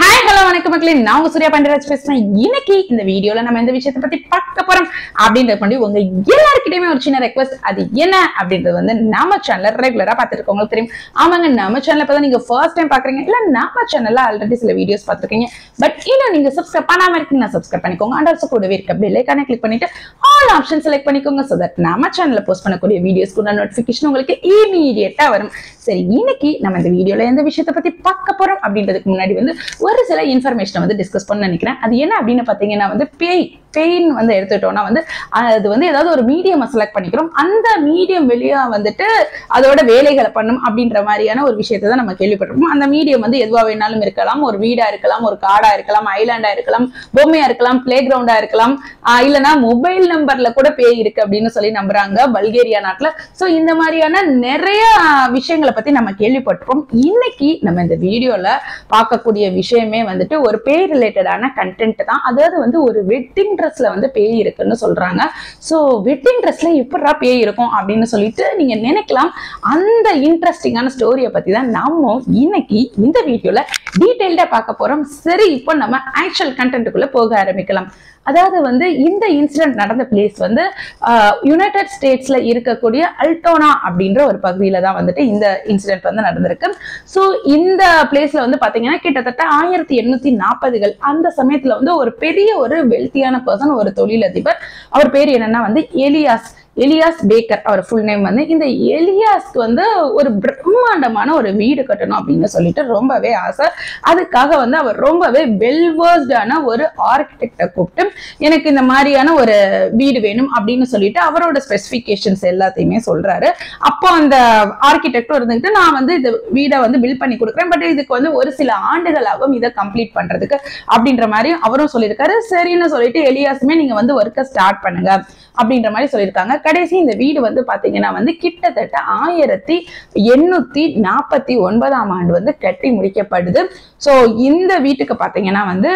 hi hello வணக்கம் மக்களே நான் உங்க சூர்யா பாண்டியராஜ் பேசுறேன் இன்னைக்கு இந்த வீடியோல நம்ம இந்த விஷயத்தை பத்தி பார்க்க போறோம் அப்படின்றது பண்ணி உங்க எல்லாருக்கிட்டயுமே ஒரு சின்ன ரெக்வஸ்ட் அது என்ன அப்படின்றது வந்து நம்ம சேனல்ல ரெகுலரா பார்த்துட்டு இருக்கவங்களுக்கு தெரியும் ஆமாங்க நம்ம சேனல்ல இப்பதான் நீங்க ஃபர்ஸ்ட் டைம் பாக்குறீங்க இல்ல நம்ம சேனல்ல ஆல்ரெடி சில வீடியோஸ் பார்த்திருக்கீங்க பட் இன்னும் நீங்க சப்ஸ்கிரைப் பண்ணாம இருக்கீங்கன்னா சப்ஸ்கிரைப் பண்ணிக்கோங்க அண்ட் ஆல்சோ கூடவே இருக்க பெல் ஐக்கானை கிளிக் பண்ணிட்டு ஆல் ஆப்ஷன் செலக்ட் பண்ணிக்கோங்க சோ தட் நம்ம சேனல்ல போஸ்ட் பண்ணக்கூடிய வீடியோஸ்க்கு நோட்டிபிகேஷன் உங்களுக்கு இமீடியட்டா வரும் சரி இன்னைக்கு நம்ம இந்த வீடியோல எந்த விஷயத்தை பத்தி பார்க்க போறோம் அப்படின்றதுக்கு முன்னாடி வந்து ஒரு சில இன்ஃபர்மேஷனை வந்து டிஸ்கஸ் பண்ண நினைக்கிறேன் அது என்ன அப்படின்னு பாத்தீங்கன்னா வந்து பேய் பெயின் வந்து எடுத்துட்டோம்னா வந்து அது வந்து ஏதாவது ஒரு மீடியம் செலக்ட் பண்ணிக்கிறோம் அந்த மீடியம் வெளியா வந்துட்டு அதோட வேலைகளை பண்ணும் அப்படின்ற மாதிரியான ஒரு விஷயத்தை தான் நம்ம கேள்விப்பட்டிருக்கோம் அந்த மீடியம் வந்து எதுவா வேணாலும் இருக்கலாம் ஒரு வீடா இருக்கலாம் ஒரு காடா இருக்கலாம் ஐலாண்டா இருக்கலாம் பொம்மையா இருக்கலாம் பிளே கிரவுண்டா இருக்கலாம் ஆஹ் இல்லைன்னா மொபைல் நம்பர்ல கூட பேய் இருக்கு அப்படின்னு சொல்லி நம்புறாங்க பல்கேரியா நாட்டுல சோ இந்த மாதிரியான நிறைய விஷயங்களை பத்தி நம்ம கேள்விப்பட்டிருக்கோம் இன்னைக்கு நம்ம இந்த வீடியோல பார்க்கக்கூடிய விஷயமே வந்துட்டு ஒரு பேய் ரிலேட்டடான கண்டென்ட் தான் அதாவது வந்து ஒரு வெட்டிங் ட்ரெஸ்ல வந்து பேய் இருக்குன்னு சொல்றாங்க ஸோ வெட்டிங் ட்ரெஸ்ல எப்படா பேய் இருக்கும் அப்படின்னு சொல்லிட்டு நீங்க நினைக்கலாம் அந்த இன்ட்ரெஸ்டிங்கான ஸ்டோரியை பத்தி தான் நாம இன்னைக்கு இந்த வீடியோல டீட்டெயில்டா பார்க்க போறோம் சரி இப்போ நம்ம ஆக்சுவல் கண்டென்ட்டுக்குள்ள போக ஆரம்பிக்கலாம் அதாவது வந்து இந்த இன்சிடென்ட் நடந்த பிளேஸ் வந்து யுனைடெட் ஸ்டேட்ஸ்ல இருக்கக்கூடிய அல்டோனா அப்படின்ற ஒரு பகுதியில தான் வந்துட்டு இந்த இன்சிடென்ட் வந்து நடந்திருக்கு ஸோ இந்த பிளேஸ்ல வந்து பாத்தீங்கன்னா கிட்டத்தட்ட ஆயிரத்தி எண்ணூத்தி நாற்பதுகள் அந்த சமயத்துல வந்து ஒரு பெரிய ஒரு வெல்த்தியான பர்சன் ஒரு தொழிலதிபர் அவர் பேர் என்னன்னா வந்து எலியாஸ் எலியாஸ் பேக்கர் அவர் ஃபுல் நேம் வந்து இந்த எலியாஸ்க்கு வந்து ஒரு பிரம்மாண்டமான ஒரு வீடு கட்டணும் அப்படின்னு சொல்லிட்டு ரொம்பவே ஆசை அதுக்காக வந்து அவர் ரொம்பவே வெல்வர்ஸ்டான ஒரு ஆர்கிடெக்டை கூப்பிட்டு எனக்கு இந்த மாதிரியான ஒரு வீடு வேணும் அப்படின்னு சொல்லிட்டு அவரோட ஸ்பெசிஃபிகேஷன்ஸ் எல்லாத்தையுமே சொல்றாரு அப்போ அந்த ஆர்கிடெக்டும் இருந்துகிட்டு நான் வந்து இந்த வீடை வந்து பில்ட் பண்ணி கொடுக்குறேன் பட் இதுக்கு வந்து ஒரு சில ஆண்டுகள் ஆகும் இதை கம்ப்ளீட் பண்றதுக்கு அப்படின்ற மாதிரி அவரும் சொல்லியிருக்காரு சரின்னு சொல்லிட்டு எலியாஸுமே நீங்க வந்து ஒர்க்கை ஸ்டார்ட் பண்ணுங்க அப்படின்ற மாதிரி சொல்லியிருக்காங்க கடைசி இந்த வீடு வந்து பாத்தீங்கன்னா வந்து கிட்டத்தட்ட ஆயிரத்தி எண்ணூத்தி நாற்பத்தி ஒன்பதாம் ஆண்டு வந்து கட்டி முடிக்கப்படுது ஸோ இந்த வீட்டுக்கு பாத்தீங்கன்னா வந்து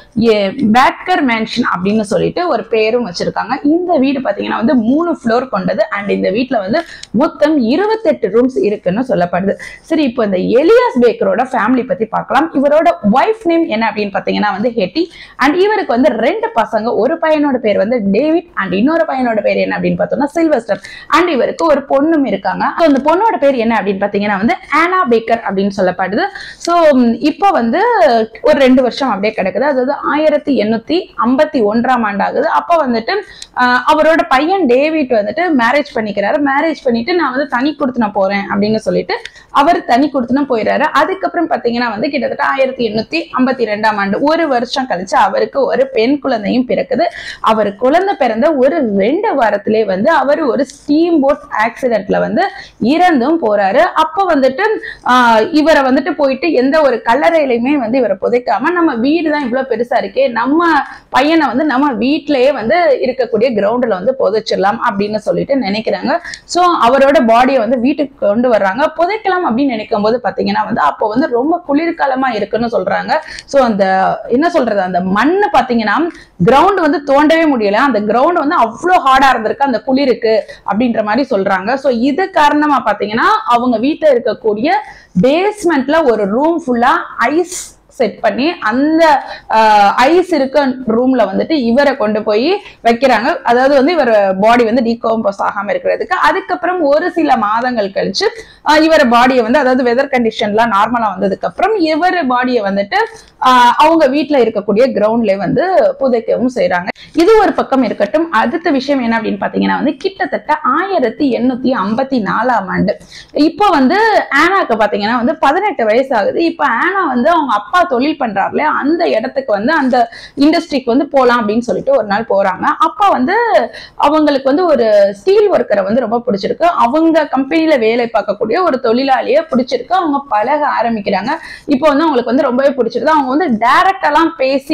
பேக்கர் மேன்ஷன் அப்படின்னு சொல்லிட்டு ஒரு பேரும் வச்சிருக்காங்க இந்த வீடு பாத்தீங்கன்னா வந்து மூணு ஃப்ளோர் கொண்டது அண்ட் இந்த வீட்டுல வந்து மொத்தம் இருபத்தெட்டு ரூம்ஸ் இருக்குன்னு சொல்லப்படுது சரி இப்போ இந்த எலியாஸ் பேக்கரோட ஃபேமிலி பத்தி பார்க்கலாம் இவரோட ஒய்ஃப் நேம் என்ன அப்படின்னு பாத்தீங்கன்னா வந்து ஹெட்டி அண்ட் இவருக்கு வந்து ரெண்டு பசங்க ஒரு பையனோட பேர் வந்து டேவிட் அண்ட் இன்னொரு பையனோட பேர் என்ன அப்படின்னு பார்த்தோம்னா சில்வஸ்டர் அண்ட் இவருக்கு ஒரு பொண்ணும் இருக்காங்க So, அந்த பொண்ணோட பேர் என்ன அப்படின்னு பாத்தீங்கன்னா வந்து ஆனா பேக்கர் அப்படின்னு சொல்லப்படுது ஸோ இப்போ வந்து ஒரு ரெண்டு வருஷம் அப்படியே கிடக்குது அதாவது ஆயிரத்தி எண்ணூத்தி ஐம்பத்தி ஒன்றாம் ஆண்டு ஆகுது அப்போ வந்துட்டு ஆஹ், அவரோட பையன் டேவிட் வந்துட்டு மேரேஜ் பண்ணிக்கிறாரு மேரேஜ் பண்ணிட்டு நான் வந்து தனி கொடுத்துன போறேன் அப்படின்னு சொல்லிட்டு அவர் தனி கொடுத்துன போயிடுறாரு அதுக்கப்புறம் பாத்தீங்கன்னா வந்து கிட்டத்தட்ட ஆயிரத்தி எண்ணூத்தி ஐம்பத்தி ரெண்டாம் ஆண்டு ஒரு வருஷம் கழிச்சு அவருக்கு ஒரு பெண் குழந்தையும் பிறக்குது அவர் குழந்தை பிறந்த ஒரு ரெண்டு வாரத்திலே வந்து அவர் ஒரு ஸ்டீம் போட் ஆக்சிடென்ட்ல வந்து இறந்தும் போறாரு அப்போ வந்துட்டு ஆஹ், இவரை வந்துட்டு போயிட்டு எந்த ஒரு கல்லறையிலையுமே வந்து இவரை புதைக்காம நம்ம வீடு தான் இவ்வளவு பெருசா இருக்கே நம்ம பையனை வந்து நம்ம வீட்டிலேயே வந்து இருக்கக்கூடிய கிரவுண்ட்ல வந்து புதைச்சிடலாம் அப்படின்னு சொல்லிட்டு நினைக்கிறாங்க ஸோ அவரோட பாடியை வந்து வீட்டுக்கு கொண்டு வர்றாங்க புதைக்கலாம் அப்படின்னு நினைக்கும் போது பாத்தீங்கன்னா வந்து அப்போ வந்து ரொம்ப குளிர்காலமா இருக்குன்னு சொல்றாங்க ஸோ அந்த என்ன சொல்றது அந்த மண்ணு பாத்தீங்கன்னா கிரவுண்ட் வந்து தோண்டவே முடியல அந்த கிரவுண்ட் வந்து அவ்வளோ ஹார்டா இருந்திருக்கு அந்த குளிருக்கு அப்படின்ற மாதிரி சொல்றாங்க ஸோ இது காரணமா பாத்தீங்கன்னா அவங்க வீட்டில் இருக்கக்கூடிய பேஸ்மெண்ட்ல ஒரு ரூம் ஃபுல்லா ஐஸ் செட் பண்ணி அந்த ஐஸ் இருக்க ரூம்ல வந்துட்டு இவரை கொண்டு போய் வைக்கிறாங்க அதாவது வந்து இவர் பாடி வந்து டீகம்போஸ் ஆகாம இருக்கிறதுக்கு அதுக்கப்புறம் ஒரு சில மாதங்கள் கழிச்சு ஆஹ் இவர் பாடியை வந்து அதாவது வெதர் கண்டிஷன்லாம் நார்மலா வந்ததுக்கு அப்புறம் இவர் பாடியை வந்துட்டு ஆஹ் அவங்க வீட்ல இருக்கக்கூடிய கிரவுண்ட்ல வந்து புதைக்கவும் செய்றாங்க இது ஒரு பக்கம் இருக்கட்டும் அடுத்த விஷயம் என்ன அப்படின்னு பாத்தீங்கன்னா வந்து கிட்டத்தட்ட ஆயிரத்தி எண்ணூத்தி ஐம்பத்தி நாலாம் ஆண்டு இப்போ வந்து ஆனாக்கு பாத்தீங்கன்னா வந்து பதினெட்டு வயசு ஆகுது இப்போ ஆனா வந்து அவங்க அப்பா தொழில் பண்றாருல அந்த இடத்துக்கு வந்து அந்த இண்டஸ்ட்ரிக்கு வந்து போலாம் அப்படின்னு சொல்லிட்டு ஒரு நாள் போறாங்க அப்பா வந்து அவங்களுக்கு வந்து ஒரு ஸ்டீல் ஒர்க்கரை வந்து ரொம்ப பிடிச்சிருக்கு அவங்க கம்பெனில வேலை பார்க்கக்கூடிய ஒரு தொழிலாளியை பிடிச்சிருக்கு அவங்க பழக ஆரம்பிக்கிறாங்க இப்போ வந்து அவங்களுக்கு வந்து ரொம்பவே பிடிச்சிருக்கு அவங்க வந்து டைரக்டெல்லாம் பேசி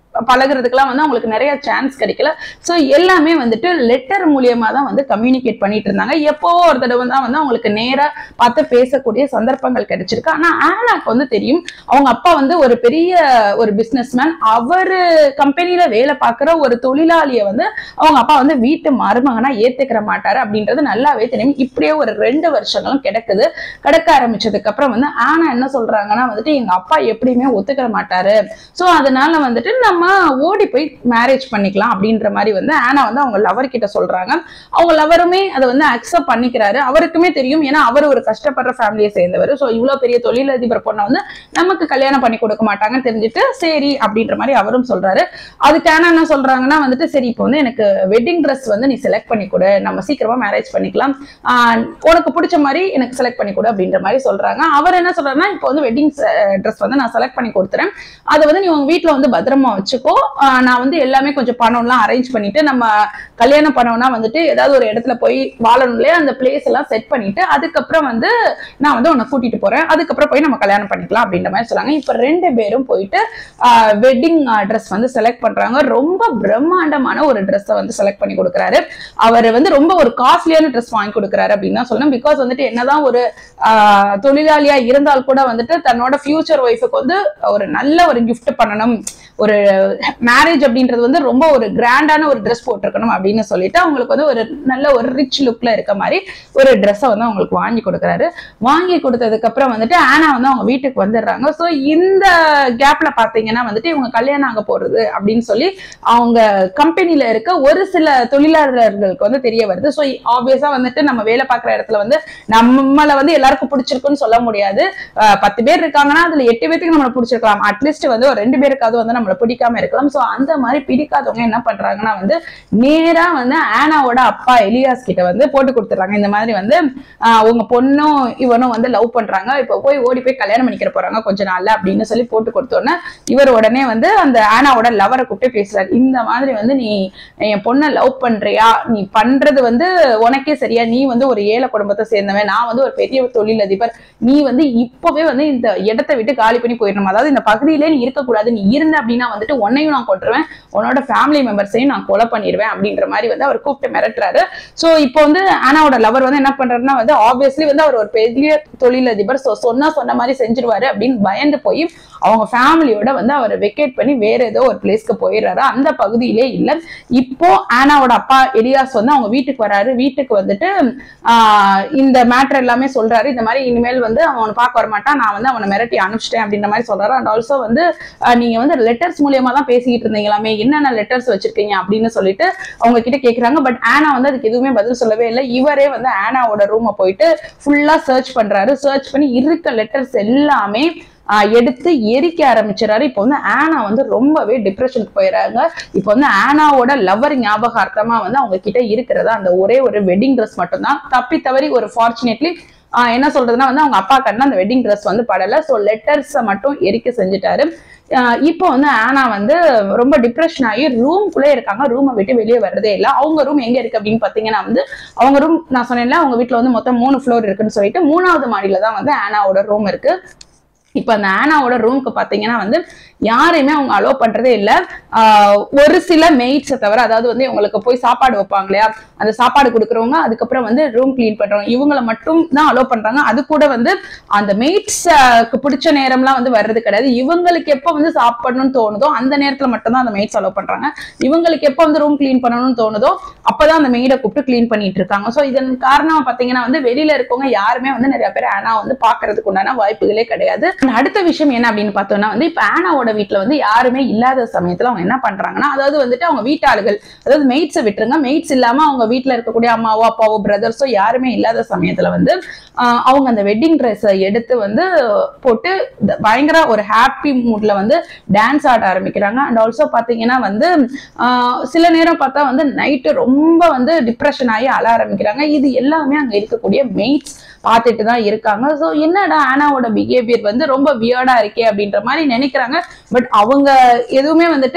பழகுறதுக்கெல்லாம் வந்து அவங்களுக்கு நிறைய சான்ஸ் கிடைக்கல ஸோ எல்லாமே வந்துட்டு லெட்டர் மூலியமா தான் வந்து கம்யூனிகேட் பண்ணிட்டு இருந்தாங்க எப்போ ஒரு தடவை தான் வந்து அவங்களுக்கு நேரா பார்த்து பேசக்கூடிய சந்தர்ப்பங்கள் கிடைச்சிருக்கு ஆனா ஆனாக்கு வந்து தெரியும் அவங்க அப்பா வந்து ஒரு பெரிய ஒரு பிசினஸ்மேன் அவரு கம்பெனில வேலை பார்க்குற ஒரு தொழிலாளியை வந்து அவங்க அப்பா வந்து வீட்டு மருமகனா ஏத்துக்கிற மாட்டாரு அப்படின்றது நல்லாவே தெரியும் இப்படியே ஒரு ரெண்டு வருஷங்களும் கிடக்குது கிடக்க ஆரம்பிச்சதுக்கு அப்புறம் வந்து ஆனா என்ன சொல்றாங்கன்னா வந்துட்டு எங்க அப்பா எப்படியுமே ஒத்துக்கிற மாட்டாரு சோ அதனால வந்துட்டு நம்ம ஓடி போய் மேரேஜ் பண்ணிக்கலாம் அப்படின்ற மாதிரி வந்து ஆனா வந்து அவங்க லவர் கிட்ட சொல்றாங்க அவங்க லவருமே அதை வந்து அக்செப்ட் பண்ணிக்கிறாரு அவருக்குமே தெரியும் ஏன்னா அவர் ஒரு கஷ்டப்படுற ஃபேமிலியை சேர்ந்தவர் சோ இவ்வளவு பெரிய தொழிலதிபர் பொண்ணை வந்து நமக்கு கல்யாணம் பண்ணி கொடுக்க மாட்டாங்கன்னு தெரிஞ்சுட்டு சரி அப்படின்ற மாதிரி அவரும் சொல்றாரு அதுக்கு ஆனா என்ன சொல்றாங்கன்னா வந்துட்டு சரி இப்போ வந்து எனக்கு வெட்டிங் ட்ரெஸ் வந்து நீ செலக்ட் பண்ணி கொடு நம்ம சீக்கிரமா மேரேஜ் பண்ணிக்கலாம் ஆஹ் உனக்கு பிடிச்ச மாதிரி எனக்கு செலக்ட் பண்ணி கொடு அப்படின்ற மாதிரி சொல்றாங்க அவர் என்ன சொல்றாருன்னா இப்போ வந்து வெட்டிங் ட்ரெஸ் வந்து நான் செலக்ட் பண்ணி கொடுத்துறேன் அதை வந்து நீ உங்க வீட்ல வந்து பத்திரமா வச்சுக்கோ ஆஹ் நான் வந்து எல்லாமே கொஞ்சம் பணம்லாம் அரேஞ்ச் பண்ணிட்டு நம்ம கல்யாணம் பண்ணோம்னா வந்துட்டு ஏதாவது ஒரு இடத்துல போய் வாழணும் இல்லையா அந்த பிளேஸ் எல்லாம் செட் பண்ணிட்டு அதுக்கப்புறம் வந்து நான் வந்து உன்னை கூட்டிட்டு போறேன் அதுக்கப்புறம் போய் நம்ம கல்யாணம் பண்ணிக்கலாம் அப்படின்ற மாதிரி சொல்றாங்க இப்ப ரெண்டு பேரும் போயிட்டு வெட்டிங் ட்ரெஸ் வந்து செலக்ட் பண்றாங்க ரொம்ப பிரம்மாண்டமான ஒரு ட்ரெஸ்ஸை வந்து செலக்ட் பண்ணி கொடுக்குறாரு அவர் வந்து ரொம்ப ஒரு காஸ்ட்லியான ட்ரெஸ் வாங்கி கொடுக்குறாரு அப்படின்னு தான் சொல்லணும் பிகாஸ் வந்துட்டு என்னதான் ஒரு ஆஹ், தொழிலாளியா இருந்தால் கூட வந்துட்டு தன்னோட ஃபியூச்சர் ஒய்ஃபுக்கு வந்து ஒரு நல்ல ஒரு gift பண்ணணும் ஒரு மேரேஜ் அப்படின்றது வந்து ரொம்ப ஒரு கிராண்டான ஒரு ட்ரெஸ் போட்டிருக்கணும் அப்படின்னு சொல்லிட்டு அவங்களுக்கு வந்து ஒரு நல்ல ஒரு ரிச் லுக்ல இருக்க மாதிரி ஒரு ட்ரெஸ்ஸை வந்து அவங்களுக்கு வாங்கி கொடுக்குறாரு வாங்கி கொடுத்ததுக்கு அப்புறம் வந்துட்டு ஆனா வந்து அவங்க வீட்டுக்கு வந்துடுறாங்க ஸோ இந்த கேப்ல பாத்தீங்கன்னா வந்துட்டு இவங்க கல்யாணம் ஆக போறது அப்படின்னு சொல்லி அவங்க கம்பெனில இருக்க ஒரு சில தொழிலாளர்களுக்கு வந்து தெரிய வருது ஸோ ஆப்வியஸா வந்துட்டு நம்ம வேலை பார்க்குற இடத்துல வந்து நம்மள வந்து எல்லாருக்கும் பிடிச்சிருக்குன்னு சொல்ல முடியாது அஹ் பத்து பேர் இருக்காங்கன்னா அதுல எட்டு பேருக்கு நம்மள பிடிச்சிருக்கலாம் அட்லீஸ்ட் வந்து ஒரு ரெண்டு பேருக்காவது வந்து நம்மள பிடிக்காம இருக்கலாம் ஸோ அந்த மாதிரி பிடிக்காதவங்க என்ன பண்றாங்கன்னா வந்து நேரா வந்து ஆனாவோட அப்பா எலியாஸ் கிட்ட வந்து போட்டு கொடுத்துறாங்க இந்த மாதிரி வந்து ஆஹ் உங்க பொண்ணும் இவனும் வந்து லவ் பண்றாங்க இப்போ போய் ஓடி போய் கல்யாணம் பண்ணிக்கிற போறாங்க கொஞ்ச நாள்ல அப்படின்னு சொல்லி போட்டு கொடுத்தோன்னே இவர் உடனே வந்து அந்த ஆனாவோட லவரை கூப்பிட்டு பேசுறாரு இந்த மாதிரி வந்து நீ என் பொண்ணை லவ் பண்றியா நீ பண்றது வந்து உனக்கே சரியா நீ வந்து ஒரு ஏழை குடும்பத்தை சேர்ந்தவன் நான் வந்து ஒரு பெரிய தொழிலதிபர் நீ வந்து இப்பவே வந்து இந்த இடத்தை விட்டு காலி பண்ணி போயிடணும் அதாவது இந்த பகுதியிலே நீ இருக்கக்கூடாது நீ இருந்த அப்படின்னா வந்துட்டு உன்னையும் நான் கொட்டுருவேன் உன்னோட ஃபேமிலி மெம்பர்ஸையும் நான் கொலை பண்ணிடுவேன் அப்படின்ற மாதிரி வந்து அவர் கூப்பிட்டு மிரட்டுறாரு சோ இப்போ வந்து ஆனாவோட லவர் வந்து என்ன பண்றாருன்னா வந்து ஆப்வியஸ்லி வந்து அவர் ஒரு பெரிய தொழிலதிபர் ஸோ சொன்னா சொன்ன மாதிரி செஞ்சிருவாரு அப்படின்னு பயந்து போய் அவங்க ஃபேமிலியோட வந்து அவரை வெக்கேட் பண்ணி வேற ஏதோ ஒரு பிளேஸ்க்கு போயிடுறாரு அந்த பகுதியிலே இல்ல இப்போ ஆனாவோட அப்பா எலியாஸ் வந்து அவங்க வீட்டுக்கு வராரு வீட்டுக்கு வந்துட்டு ஆஹ் இந்த மேட்டர் எல்லாமே சொல்றாரு இந்த மாதிரி இனிமேல் வந்து அவனை பார்க்க வர மாட்டான் நான் வந்து அவனை மிரட்டி அனுப்பிச்சிட்டேன் அப்படின்ற மாதிரி சொல்றாரு அண்ட் ஆல்சோ வந்து ஆஹ் நீங்க வந்து லெட்டர்ஸ் மூலியமா தான் பேசிக்கிட்டு இருந்தீங்களாமே என்னென்ன லெட்டர்ஸ் வச்சிருக்கீங்க அப்படின்னு சொல்லிட்டு அவங்க கிட்ட கேக்குறாங்க பட் ஆனா வந்து அதுக்கு எதுவுமே பதில் சொல்லவே இல்லை இவரே வந்து ஆனாவோட ரூமை போயிட்டு ஃபுல்லா சர்ச் பண்றாரு சர்ச் பண்ணி இருக்க லெட்டர்ஸ் எல்லாமே ஆஹ் எடுத்து எரிக்க ஆரம்பிச்சிடறாரு இப்போ வந்து ஆனா வந்து ரொம்பவே டிப்ரெஷனுக்கு போயிடுறாங்க இப்போ வந்து ஆனாவோட லவர் ஞாபகார்த்தமா வந்து அவங்க கிட்ட இருக்கிறதா அந்த ஒரே ஒரு வெட்டிங் ட்ரெஸ் மட்டும்தான் தப்பி தவறி ஒரு ஃபார்ச்சுனேட்லி என்ன சொல்றதுன்னா வந்து அவங்க அப்பா கண்ணு அந்த வெட்டிங் ட்ரெஸ் வந்து படல ஸோ லெட்டர்ஸை மட்டும் எரிக்க செஞ்சுட்டாரு ஆஹ் இப்போ வந்து ஆனா வந்து ரொம்ப டிப்ரெஷன் ஆகி ரூம்குள்ளே இருக்காங்க ரூமை விட்டு வெளியே வர்றதே இல்லை அவங்க ரூம் எங்க இருக்கு அப்படின்னு பாத்தீங்கன்னா வந்து அவங்க ரூம் நான் சொன்னேன்ல அவங்க வீட்ல வந்து மொத்தம் மூணு ஃப்ளோர் இருக்குன்னு சொல்லிட்டு மூணாவது மாடியில தான் வந்து ஆனாவோட ரூம் இருக்கு இப்ப அந்த ஆனாவோட ரூம்க்கு பாத்தீங்கன்னா வந்து யாரையுமே அவங்க அலோவ் பண்றதே இல்ல ஆஹ் ஒரு சில மெய்ட்ஸை தவிர அதாவது வந்து இவங்களுக்கு போய் சாப்பாடு வைப்பாங்க இல்லையா அந்த சாப்பாடு கொடுக்குறவங்க அதுக்கப்புறம் வந்து ரூம் க்ளீன் பண்றவங்க இவங்களை மட்டும் தான் அலோவ் பண்றாங்க அது கூட வந்து அந்த மெய்ட்ஸ்க்கு பிடிச்ச நேரம்லாம் வந்து வர்றது கிடையாது இவங்களுக்கு எப்போ வந்து சாப்பிடணும்னு தோணுதோ அந்த நேரத்துல மட்டும் தான் அந்த மெய்ட்ஸ் அலோவ் பண்றாங்க இவங்களுக்கு எப்போ வந்து ரூம் க்ளீன் பண்ணணும்னு தோணுதோ அப்பதான் அந்த மெய்டை கூப்பிட்டு க்ளீன் பண்ணிட்டு இருக்காங்க ஸோ இதன் காரணமா பாத்தீங்கன்னா வந்து வெளியில இருக்கவங்க யாருமே வந்து நிறைய பேர் ஆனா வந்து பாக்குறதுக்கு உண்டான வாய்ப்புகளே கிடையாது And அடுத்த விஷயம் என்ன அப்படின்னு பார்த்தோம்னா வந்து இப்ப ஆனாவோட வீட்ல வந்து யாருமே இல்லாத சமயத்துல அவங்க என்ன பண்றாங்கன்னா அதாவது வந்துட்டு அவங்க வீட்டாளுகள் அதாவது மெய்ட்ஸை விட்டுருங்க மெய்ட்ஸ் இல்லாம அவங்க வீட்ல இருக்கக்கூடிய அம்மாவோ அப்பாவோ பிரதர்ஸோ யாருமே இல்லாத சமயத்துல வந்து ஆஹ் அவங்க அந்த வெட்டிங் ட்ரெஸ்ஸை எடுத்து வந்து போட்டு இந்த பயங்கர ஒரு ஹாப்பி மூட்ல வந்து டான்ஸ் ஆட ஆரம்பிக்கிறாங்க அண்ட் ஆல்சோ பாத்தீங்கன்னா வந்து ஆஹ் சில நேரம் பார்த்தா வந்து நைட்டு ரொம்ப வந்து டிப்ரெஷன் ஆகி அழ ஆரம்பிக்கிறாங்க இது எல்லாமே அங்க இருக்கக்கூடிய மெய்ட்ஸ் பார்த்துட்டு தான் இருக்காங்க ஸோ என்னடா ஆனாவோட பிஹேவியர் வந்து ரொம்ப வியர்டா இருக்கே அப்படின்ற மாதிரி நினைக்கிறாங்க பட் அவங்க எதுவுமே வந்துட்டு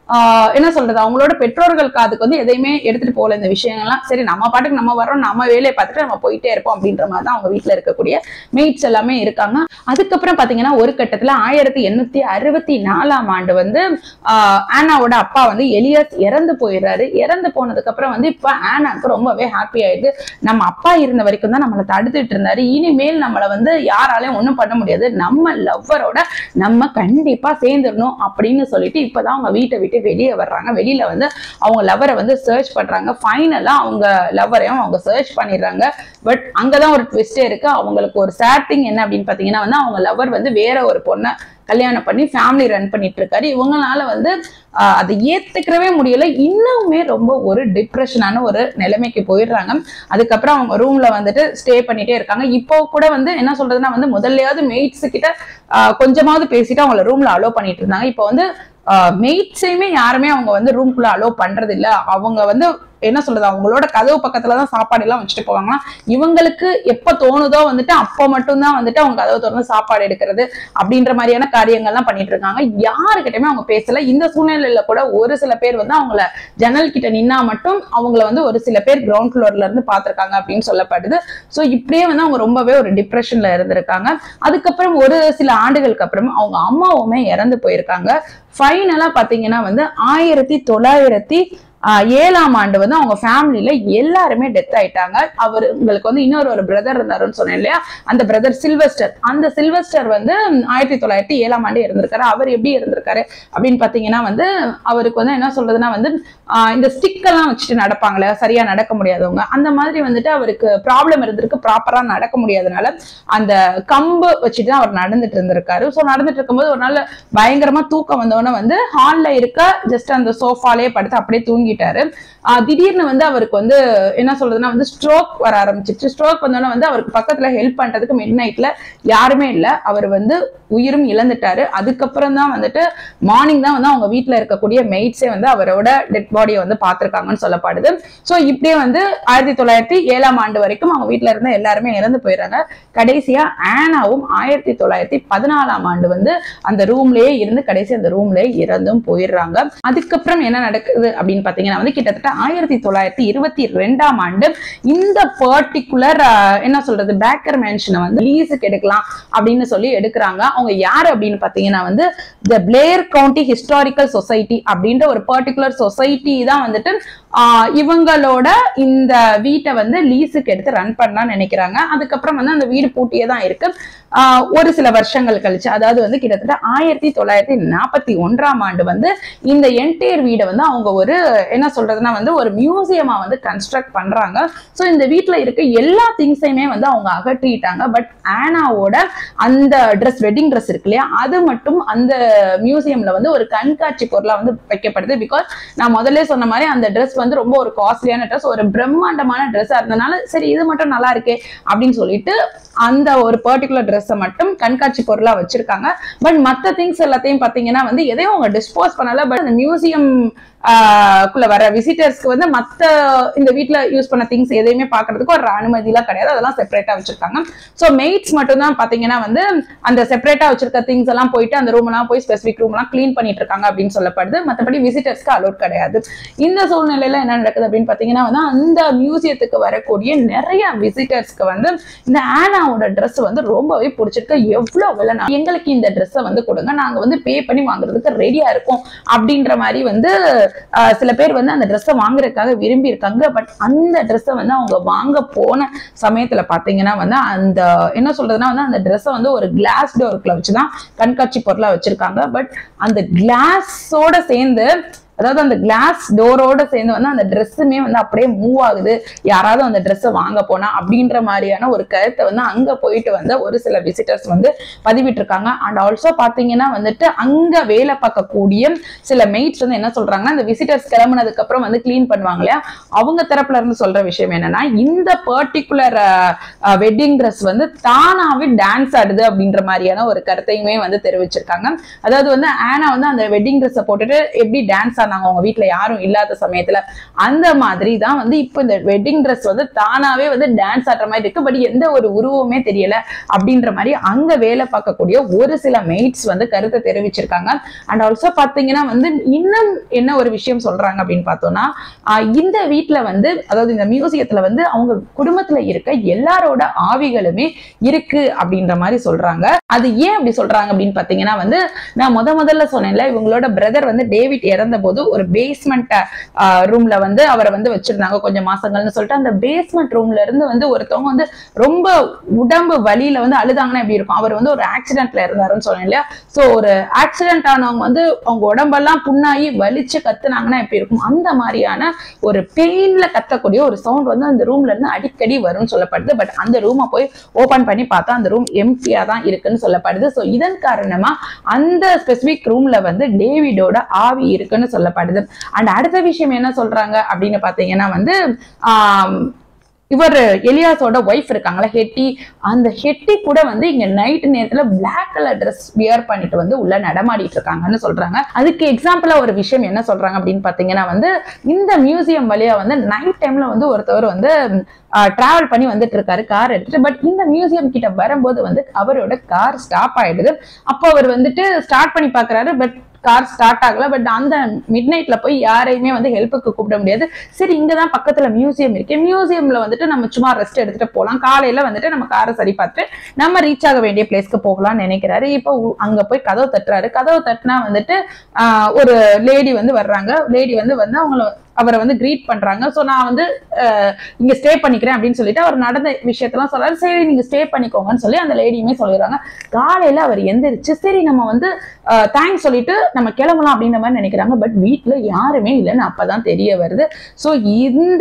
ஆஹ் என்ன சொல்றது அவங்களோட பெற்றோர்கள் காதுக்கு வந்து எதையுமே எடுத்துட்டு போகல இந்த விஷயங்கள்லாம் சரி நம்ம பாட்டுக்கு நம்ம வரோம் நம்ம வேலையை பார்த்துட்டு நம்ம போயிட்டே இருப்போம் அப்படின்ற மாதிரி தான் அவங்க வீட்டுல இருக்கக்கூடிய மெய்ட்ஸ் எல்லாமே இருக்காங்க அதுக்கப்புறம் பாத்தீங்கன்னா ஒரு கட்டத்துல ஆயிரத்தி எண்ணூத்தி அறுபத்தி நாலாம் ஆண்டு வந்து ஆஹ் ஆனாவோட அப்பா வந்து எலியாஸ் இறந்து போயிடுறாரு இறந்து போனதுக்கு அப்புறம் வந்து இப்ப ஆனாக்கு ரொம்பவே ஹாப்பி ஆயிடுது நம்ம அப்பா இருந்த வரைக்கும் தான் நம்மளை தடுத்துட்டு இருந்தாரு இனிமேல் நம்மளை வந்து யாராலையும் ஒண்ணும் பண்ண முடியாது நம்ம லவ்வரோட நம்ம கண்டிப்பா சேர்ந்துடணும் அப்படின்னு சொல்லிட்டு இப்பதான் அவங்க வீட்டை விட்டு வெளியே வர்றாங்க வெளியில வந்து அவங்க லவ்வரை வந்து சர்ச் பண்றாங்க ஃபைனலா அவங்க லவ்வரையும் அவங்க சர்ச் பண்ணிடுறாங்க பட் அங்கதான் ஒரு ட்விஸ்டே இருக்கு அவங்களுக்கு ஒரு சேட் திங் என்ன அப்படின்னு பாத்தீங்கன்னா வந்து அவங்க லவர் வந்து வேற ஒரு பொண்ணை கல்யாணம் பண்ணி ஃபேமிலி ரன் பண்ணிட்டு இருக்காரு இவங்களால வந்து ஆஹ், அதை ஏத்துக்கிறவே முடியல இன்னுமே ரொம்ப ஒரு டிப்ரெஷனான ஒரு நிலைமைக்கு போயிடுறாங்க அதுக்கப்புறம் அவங்க ரூம்ல வந்துட்டு ஸ்டே பண்ணிட்டே இருக்காங்க இப்போ கூட வந்து என்ன சொல்றதுன்னா வந்து முதல்லையாவது மெய்ட்ஸ் கிட்ட ஆஹ், கொஞ்சமாவது பேசிட்டு அவங்கள ரூம்ல அலோ பண்ணிட்டு இருந்தாங்க இப்போ வந்து மெய்ட்ஸையுமே யாருமே அவங்க வந்து ரூம்குள்ள அலோ பண்றது இல்ல அவங்க வந்து என்ன சொல்றது அவங்களோட கதவு பக்கத்துல தான் சாப்பாடு எல்லாம் வச்சுட்டு போவாங்களாம் இவங்களுக்கு எப்ப தோணுதோ வந்துட்டு அப்போ மட்டும்தான் வந்துட்டு அவங்க கதவு திறந்து சாப்பாடு எடுக்கிறது அப்படின்ற மாதிரியான காரியங்கள்லாம் பண்ணிட்டு இருக்காங்க யாருக்கிட்டயுமே அவங்க பேசல இந்த சூழ்நிலையில கூட ஒரு சில பேர் வந்து அவங்கள ஜன்னல் கிட்ட நின்னா மட்டும் அவங்கள வந்து ஒரு சில பேர் கிரவுண்ட் ஃப்ளோர்ல இருந்து பாத்திருக்காங்க அப்படின்னு சொல்லப்படுது சோ இப்படியே வந்து அவங்க ரொம்பவே ஒரு டிப்ரெஷன்ல இருந்திருக்காங்க அதுக்கப்புறம் ஒரு சில ஆண்டுகளுக்கு அப்புறம் அவங்க அம்மாவுமே இறந்து போயிருக்காங்க ஃபைனலா பாத்தீங்கன்னா வந்து ஆயிரத்தி தொள்ளாயிரத்தி ஆஹ் ஏழாம் ஆண்டு வந்து அவங்க ஃபேமிலியில எல்லாருமே டெத் ஆயிட்டாங்க அவருக்கு வந்து இன்னொரு ஒரு பிரதர் இருந்தாருன்னு சொன்னேன் இல்லையா அந்த பிரதர் சில்வஸ்டர் அந்த சில்வஸ்டர் வந்து ஆயிரத்தி தொள்ளாயிரத்தி ஏழாம் ஆண்டு இருந்திருக்காரு அவர் எப்படி இருந்திருக்காரு அப்படின்னு பாத்தீங்கன்னா வந்து அவருக்கு வந்து என்ன சொல்றதுன்னா வந்து ஆஹ் இந்த ஸ்டிக் எல்லாம் வச்சுட்டு நடப்பாங்களே சரியா நடக்க முடியாதவங்க அந்த மாதிரி வந்துட்டு அவருக்கு ப்ராப்ளம் இருந்திருக்கு ப்ராப்பரா நடக்க முடியாதனால அந்த கம்பு வச்சுட்டு தான் அவர் நடந்துட்டு இருந்திருக்காரு ஸோ நடந்துட்டு இருக்கும்போது ஒரு நாள் பயங்கரமா தூக்கம் வந்தவொடனே வந்து ஹால்ல இருக்க ஜஸ்ட் அந்த சோஃபாலே படுத்து அப்படியே தூங்கிட்டாரு ஆஹ் திடீர்னு வந்து அவருக்கு வந்து என்ன சொல்றதுன்னா வந்து ஸ்ட்ரோக் வர ஆரம்பிச்சிருச்சு ஸ்ட்ரோக் வந்தோடனே வந்து அவருக்கு பக்கத்துல ஹெல்ப் பண்றதுக்கு மிட் நைட்ல யாருமே இல்லை அவர் வந்து உயிரும் இழந்துட்டாரு அதுக்கப்புறம் தான் வந்துட்டு மார்னிங் தான் வந்து அவங்க வீட்ல இருக்கக்கூடிய மெய்ட்ஸே வந்து அவரோட டெட் பாடியை வந்து பார்த்திருக்காங்கன்னு சொல்லப்படுது ஸோ இப்படியே வந்து ஆயிரத்தி தொள்ளாயிரத்தி ஏழாம் ஆண்டு வரைக்கும் அவங்க வீட்ல இருந்த எல்லாருமே இறந்து போயிடுறாங்க கடைசியா ஆனாவும் ஆயிரத்தி தொள்ளாயிரத்தி பதினாலாம் ஆண்டு வந்து அந்த ரூம்லயே இருந்து கடைசி அந்த ரூம்லயே இறந்தும் போயிடுறாங்க அதுக்கப்புறம் என்ன நடக்குது அப்படின்னு பாத்தீங்கன்னா வந்து கிட்டத்தட்ட ஆயிரத்தி தொள்ளாயிரத்தி இருபத்தி ரெண்டாம் ஆண்டு இந்த பர்டிகுலர் என்ன சொல்றது பேக்கர் மேன்ஷனை வந்து லீஸுக்கு எடுக்கலாம் அப்படின்னு சொல்லி எடுக்கிறாங்க அவங்க யாரு அப்படின்னு பாத்தீங்கன்னா வந்து the Blair County Historical Society அப்படின்ற ஒரு பர்டிகுலர் சொசைட்டி தான் வந்துட்டு ஆஹ் இவங்களோட இந்த வீட்டை வந்து லீஸுக்கு எடுத்து ரன் பண்ணலாம் நினைக்கிறாங்க அதுக்கப்புறம் வந்து அந்த வீடு பூட்டியே தான் இருக்கு ஆஹ் ஒரு சில வருஷங்கள் கழிச்சு அதாவது வந்து கிட்டத்தட்ட ஆயிரத்தி தொள்ளாயிரத்தி நாற்பத்தி ஒன்றாம் ஆண்டு வந்து இந்த என்டையர் வீடை வந்து அவங்க ஒரு என்ன சொல்றதுன்னா வந்து ஒரு மியூசியமா வந்து கன்ஸ்ட்ரக்ட் பண்றாங்க ஸோ இந்த வீட்ல இருக்க எல்லா திங்ஸையுமே வந்து அவங்க அகற்றிட்டாங்க பட் ஆனாவோட அந்த ட்ரெஸ் வெட்டிங் ட்ரெஸ் இருக்கு இல்லையா அது மட்டும் அந்த மியூசியம்ல வந்து ஒரு கண்காட்சி பொருளா வந்து வைக்கப்படுது பிகாஸ் நான் முதல்ல சொன்ன மாதிரி அந்த ட்ரெஸ் வந்து ரொம்ப ஒரு காஸ்ட்லியான ட்ரெஸ் ஒரு பிரம்மாண்டமான ட்ரெஸ்ஸா இருந்தனால சரி இது மட்டும் நல்லா இருக்கே அப்படின்னு சொல்லிட்டு அந்த ஒரு பர்டிகுலர் ட்ரெஸ்ஸை மட்டும் கண்காட்சி பொருளா வச்சிருக்காங்க பட் மத்த திங்ஸ் எல்லாத்தையும் பாத்தீங்கன்னா வந்து எதையும் அவங்க டிஸ்போஸ் பண்ணல பட் அந்த மியூசியம் குள்ள வர விசிட்டர்ஸ்க்கு வந்து மத்த இந்த வீட்ல யூஸ் பண்ண திங்ஸ் எதையுமே பாக்குறதுக்கு ஒரு அனுமதி எல்லாம் கிடையாது அதெல்லாம் செப்பரேட்டா வச்சிருக்காங்க சோ மெய்ட்ஸ் மட்டும் தான் பாத்தீங்கன்னா வந்து அந்த செப்பரேட்டா வச்சிருக்க திங்ஸ் எல்லாம் போயிட்டு அந்த ரூம் எல்லாம் போய் ஸ்பெசிபிக் ரூம் எல்லாம் க்ளீன் பண்ணிட்டு இருக்காங்க அப்படின்னு சொல்லப்படுது மத்தபடி விசிட்டர்ஸ்க்கு அலோட் கிடையாது இந்த சூழ்நிலையில என்ன நடக்குது அப்படின்னு பாத்தீங்கன்னா வந்து அந்த மியூசியத்துக்கு வரக்கூடிய நிறைய விசிட்டர்ஸ்க்கு வந்து இந்த ஆனாவோட Dress வந்து ரொம்பவே பிடிச்சிருக்கு எவ்வளவு விலை எங்களுக்கு இந்த ட்ரெஸ்ஸை வந்து கொடுங்க நாங்க வந்து பே பண்ணி வாங்குறதுக்கு ரெடியா இருக்கோம் அப்படின்ற மாதிரி வந்து ஆஹ், சில பேர் வந்து அந்த ட்ரெஸ்ஸை வாங்குறதுக்காக விரும்பி இருக்காங்க பட் அந்த ட்ரெஸ்ஸை வந்து அவங்க வாங்க போன சமயத்துல பாத்தீங்கன்னா வந்து அந்த என்ன சொல்றதுன்னா வந்து அந்த ட்ரெஸ்ஸை வந்து ஒரு கிளாஸ் டோருக்குள்ள வச்சுதான் கண்காட்சி பொருளா வச்சிருக்காங்க பட் அந்த கிளாஸோட சேர்ந்து அதாவது அந்த கிளாஸ் டோரோட சேர்ந்து வந்து அந்த ட்ரெஸ்ஸுமே வந்து அப்படியே மூவ் ஆகுது யாராவது அந்த ட்ரெஸ்ஸை வாங்க போனா அப்படின்ற மாதிரியான ஒரு கருத்தை வந்து அங்க போயிட்டு வந்த ஒரு சில விசிட்டர்ஸ் வந்து பதிவிட்டிருக்காங்க அண்ட் ஆல்சோ பாத்தீங்கன்னா வந்துட்டு அங்க வேலை பார்க்கக்கூடிய சில மெய்ட்ஸ் வந்து என்ன சொல்றாங்கன்னா இந்த விசிட்டர்ஸ் கிளம்புனதுக்கு அப்புறம் வந்து க்ளீன் பண்ணுவாங்க இல்லையா அவங்க தரப்புல இருந்து சொல்ற விஷயம் என்னன்னா இந்த பர்டிகுலர் வெட்டிங் ட்ரெஸ் வந்து தானாவே டான்ஸ் ஆடுது அப்படின்ற மாதிரியான ஒரு கருத்தையுமே வந்து தெரிவிச்சிருக்காங்க அதாவது வந்து ஆனா வந்து அந்த வெட்டிங் ட்ரெஸ்ஸை போட்டுட்டு எப்படி டான்ஸ் ஆனாங்க அவங்க வீட்ல யாரும் இல்லாத சமயத்துல அந்த மாதிரி தான் வந்து இப்போ இந்த வெட்டிங் ட்ரெஸ் வந்து தானாவே வந்து டான்ஸ் ஆடுற மாதிரி இருக்கு பட் எந்த ஒரு உருவமே தெரியல அப்படின்ற மாதிரி அங்க வேலை பார்க்கக்கூடிய ஒரு சில மெய்ட்ஸ் வந்து கருத்தை தெரிவிச்சிருக்காங்க அண்ட் ஆல்சோ பாத்தீங்கன்னா வந்து இன்னும் என்ன ஒரு விஷயம் சொல்றாங்க அப்படின்னு பார்த்தோம்னா ஆஹ் இந்த வீட்ல வந்து அதாவது இந்த மியூசியத்துல வந்து அவங்க குடும்பத்துல இருக்க எல்லாரோட ஆவிகளுமே இருக்கு அப்படின்ற மாதிரி சொல்றாங்க அது ஏன் அப்படி சொல்றாங்க அப்படின்னு பாத்தீங்கன்னா வந்து நான் முத முதல்ல சொன்னேன்ல இவங்களோட பிரதர் வந்து டேவிட் இறந்த போது ஒரு பேஸ்மெண்ட் ரூம்ல வந்து அவரை வந்து வச்சிருந்தாங்க கொஞ்சம் மாசங்கள்னு சொல்லிட்டு அந்த பேஸ்மெண்ட் ரூம்ல இருந்து வந்து ஒருத்தவங்க வந்து ரொம்ப உடம்பு வலியில வந்து அழுதாங்கன்னா எப்படி இருக்கும் அவர் வந்து ஒரு ஆக்சிடென்ட்ல இருந்தாருன்னு சொன்னேன் இல்லையா சோ ஒரு ஆக்சிடென்ட் ஆனவங்க வந்து அவங்க உடம்பெல்லாம் புண்ணாகி வலிச்சு கத்துனாங்கன்னா எப்படி இருக்கும் அந்த மாதிரியான ஒரு பெயின்ல கத்தக்கூடிய ஒரு சவுண்ட் வந்து அந்த ரூம்ல இருந்து அடிக்கடி வரும்னு சொல்லப்படுது பட் அந்த ரூமை போய் ஓபன் பண்ணி பார்த்தா அந்த ரூம் எம்டியா தான் இருக்குன்னு சொல்லப்படுது ஸோ இதன் காரணமா அந்த ஸ்பெசிபிக் ரூம்ல வந்து டேவிடோட ஆவி இருக்குன்னு சொல்லப்படுது அண்ட் அடுத்த விஷயம் என்ன சொல்றாங்க அப்படின்னு பாத்தீங்கன்னா வந்து ஆம், இவர் எலியாஸோட ஒய்ஃப் இருக்காங்களா ஹெட்டி அந்த ஹெட்டி கூட வந்து இங்க நைட் நேரத்துல Black கலர் ட்ரெஸ் வியர் பண்ணிட்டு வந்து உள்ள நடமாடிட்டு இருக்காங்கன்னு சொல்றாங்க அதுக்கு எக்ஸாம்பிளா ஒரு விஷயம் என்ன சொல்றாங்க அப்படின்னு பாத்தீங்கன்னா வந்து இந்த மியூசியம் வழியா வந்து நைட் டைம்ல வந்து ஒருத்தவர் வந்து டிராவல் பண்ணி வந்துட்டு இருக்காரு கார் எடுத்துட்டு பட் இந்த மியூசியம் கிட்ட வரும்போது வந்து அவரோட கார் ஸ்டாப் ஆயிடுது அப்போ அவர் வந்துட்டு ஸ்டார்ட் பண்ணி பாக்குறாரு பட் கார் ஸ்டார்ட் ஆகல பட் அந்த மிட் நைட்ல போய் யாரையுமே வந்து ஹெல்ப்புக்கு கூப்பிட முடியாது சரி இங்கதான் பக்கத்துல மியூசியம் இருக்கு மியூசியம்ல வந்துட்டு நம்ம சும்மா ரெஸ்ட் எடுத்துட்டு போகலாம் காலையில வந்துட்டு நம்ம காரை சரி பார்த்துட்டு நம்ம ரீச் ஆக வேண்டிய பிளேஸ்க்கு போகலாம்னு நினைக்கிறாரு இப்போ உ- அங்க போய் கதவு தட்டுறாரு கதவு தட்டினா வந்துட்டு ஆஹ், ஒரு லேடி வந்து வர்றாங்க லேடி வந்து வந்து அவங்கள அவரை வந்து க்ரீட் பண்றாங்க ஸோ நான் வந்து அஹ், இங்க ஸ்டே பண்ணிக்கிறேன் அப்படின்னு சொல்லிட்டு அவர் நடந்த விஷயத்தெல்லாம் சொல்றாரு சரி நீங்க ஸ்டே பண்ணிக்கோங்கன்னு சொல்லி அந்த லேடியுமே சொல்லிடுறாங்க காலையில அவர் எந்திரிச்சு சரி நம்ம வந்து தேங்க்ஸ் சொல்லிட்டு நம்ம கிளம்பலாம் அப்படின்ற மாதிரி நினைக்கிறாங்க பட் வீட்ல யாருமே இல்லைன்னு அப்பதான் தெரிய வருது ஸோ இந்த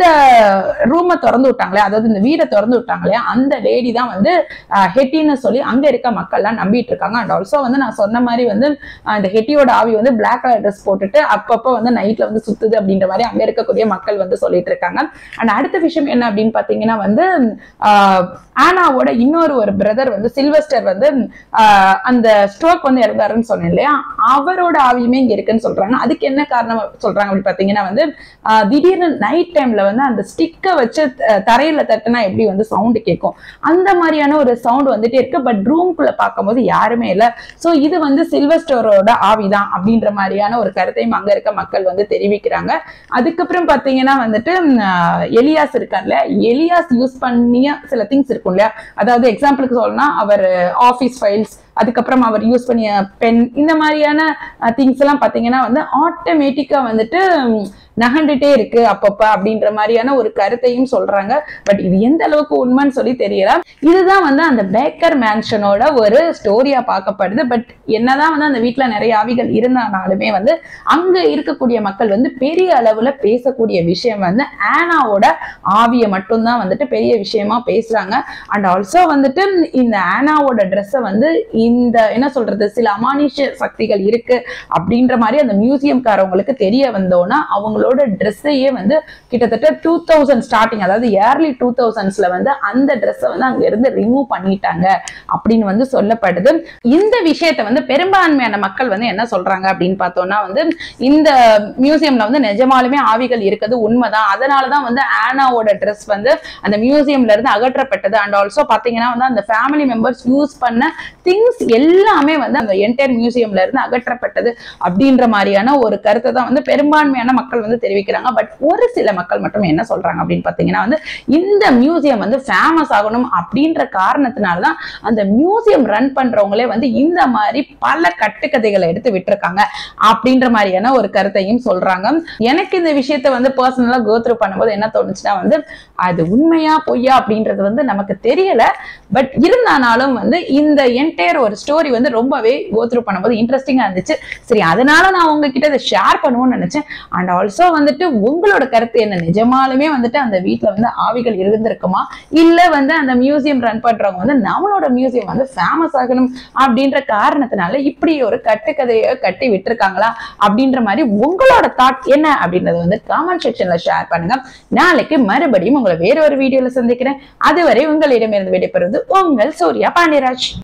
ரூமை திறந்து விட்டாங்களே அதாவது இந்த வீடை திறந்து விட்டாங்களே அந்த லேடி தான் வந்து அஹ், ஹெட்டின்னு சொல்லி அங்க இருக்க மக்கள்லாம் நம்பிட்டு இருக்காங்க அண்ட் ஆல்சோ வந்து நான் சொன்ன மாதிரி வந்து அஹ், இந்த ஹெட்டியோட ஆவி வந்து Black கலர் ட்ரெஸ் போட்டுட்டு அப்பப்போ வந்து நைட்ல வந்து சுத்துது அப்படின்ற மாதிரி அங்க இருக்கக்கூடிய மக்கள் வந்து சொல்லிட்டு இருக்காங்க அண்ட் அடுத்த விஷயம் என்ன அப்படின்னு பாத்தீங்கன்னா வந்து ஆஹ், ஆனாவோட இன்னொரு ஒரு பிரதர் வந்து சில்வஸ்டர் வந்து ஆஹ், அந்த ஸ்ட்ரோக் வந்து இறந்தாருன்னு சொன்னேன் இல்லையா அவரோட ஆவியுமே இங்க இருக்குன்னு சொல்றாங்க அதுக்கு என்ன காரணம் சொல்றாங்க அப்படின்னு பாத்தீங்கன்னா வந்து ஆஹ், திடீர்னு நைட் டைம்ல வந்து அந்த ஸ்டிக்கை வச்சு த- தரையில தட்டுனா எப்படி வந்து சவுண்ட் கேட்கும் அந்த மாதிரியான ஒரு சவுண்ட் வந்துட்டே இருக்கு பட் ரூம்குள்ள பார்க்கும்போது யாருமே இல்லை ஸோ இது வந்து சில்வஸ்டரோட ஆவிதான் அப்படின்ற மாதிரியான ஒரு கருத்தையும் அங்க இருக்க மக்கள் வந்து தெரிவிக்கிறாங்க அதுக்கப்புறம் பாத்தீங்கன்னா வந்துட்டு ம், ஆஹ், எலியாஸ் இருக்கார்ல எலியாஸ் யூஸ் பண்ணிய சில திங்ஸ் இருக்கும் இல்லையா அதாவது எக்ஸாம்பிளுக்கு சொல்லணும்னா அவர் ஆஃபீஸ் ஃபைல்ஸ் அதுக்கப்புறம் அவர் யூஸ் பண்ணிய பென் இந்த மாதிரியான திங்ஸ் எல்லாம் பாத்தீங்கன்னா வந்து ஆட்டோமேட்டிக்கா வந்துட்டு ம், நகண்டுட்டே இருக்கு அப்பப்ப அப்படின்ற மாதிரியான ஒரு கருத்தையும் சொல்றாங்க பட் இது எந்த அளவுக்கு உண்மைன்னு சொல்லி தெரியல இதுதான் வந்து அந்த பேக்கர் மேன்ஷனோட ஒரு ஸ்டோரியா பார்க்கப்படுது பட் என்னதான் வந்து அந்த வீட்ல நிறைய ஆவிகள் இருந்தானாலுமே வந்து அங்க இருக்கக்கூடிய மக்கள் வந்து பெரிய அளவுல பேசக்கூடிய விஷயம் வந்து ஆனாவோட ஆவியை மட்டும்தான் வந்துட்டு பெரிய விஷயமா பேசுறாங்க அண்ட் ஆல்சோ வந்துட்டு இந்த ஆனாவோட ட்ரெஸ்ஸை வந்து இந்த என்ன சொல்றது சில அமானுஷ சக்திகள் இருக்கு அப்படின்ற மாதிரி அந்த மியூசியம்காரவங்களுக்கு தெரிய வந்தோன்னா அவங்களோட ட்ரெஸ்ஸையே வந்து கிட்டத்தட்ட டூ தௌசண்ட் ஸ்டார்டிங் அதாவது இயர்லி டூ தௌசண்ட்ஸ்ல வந்து அந்த ட்ரெஸ்ஸை வந்து அங்க இருந்து ரிமூவ் பண்ணிட்டாங்க அப்படின்னு வந்து சொல்லப்படுது இந்த விஷயத்த வந்து பெரும்பான்மையான மக்கள் வந்து என்ன சொல்றாங்க அப்படின்னு பார்த்தோம்னா வந்து இந்த மியூசியம்ல வந்து நிஜமாலுமே ஆவிகள் இருக்குது உண்மைதான் அதனாலதான் வந்து ஆனாவோட ட்ரெஸ் வந்து அந்த மியூசியம்ல இருந்து அகற்றப்பட்டது அண்ட் ஆல்சோ பாத்தீங்கன்னா வந்து அந்த ஃபேமிலி மெம்பர்ஸ் யூஸ் பண்ண திங்ஸ் எல்லாமே வந்து அந்த என்டையர் மியூசியம்ல இருந்து அகற்றப்பட்டது அப்படின்ற மாதிரியான ஒரு கருத்தை தான் வந்து பெரும்பான்மையான மக்கள் வந்து தெரிவிக்கிறாங்க பட் ஒரு சில மக்கள் மட்டும் என்ன சொல்றாங்க அப்படின்னு பாத்தீங்கன்னா வந்து இந்த மியூசியம் வந்து ஃபேமஸ் ஆகணும் அப்படின்ற காரணத்தினால தான் அந்த மியூசியம் ரன் பண்றவங்களே வந்து இந்த மாதிரி பல கட்டுக்கதைகளை எடுத்து விட்டுருக்காங்க அப்படின்ற மாதிரியான ஒரு கருத்தையும் சொல்றாங்க எனக்கு இந்த விஷயத்த வந்து பர்சனலா கோத்ரூ பண்ணும்போது என்ன தோணுச்சுன்னா வந்து அது உண்மையா பொய்யா அப்படின்றது வந்து நமக்கு தெரியல பட் இருந்தானாலும் வந்து இந்த என்டையர் ஒரு ஸ்டோரி வந்து ரொம்பவே கோத்ரூ பண்ணும்போது இன்ட்ரெஸ்டிங்கா இருந்துச்சு சரி அதனால நான் உங்ககிட்ட இதை ஷேர் பண்ணுவோம்னு நினைச்சேன் அண்ட் ஆல்சோ வந்துட்டு உங்களோட கருத்து என்ன நிஜமாலுமே வந்துட்டு அந்த வீட்ல வந்து ஆவிகள் இருந்திருக்குமா இல்ல வந்து அந்த மியூசியம் ரன் பண்றவங்க வந்து நம்மளோட மியூசியம் வந்து ஃபேமஸ் ஆகணும் அப்படின்ற காரணத்தினால இப்படி ஒரு கட்டுக்கதையை கட்டி விட்டுருக்காங்களா அப்படின்ற மாதிரி உங்களோட தாட் என்ன அப்படின்றத வந்து காமெண்ட் செக்ஷன்ல ஷேர் பண்ணுங்க நாளைக்கு மறுபடியும் உங்களை வேற ஒரு வீடியோல சந்திக்கிறேன் அதுவரை உங்களிடமிருந்து விடைபெறுவது உங்கள் சூர்யா பாண்டியராஜ்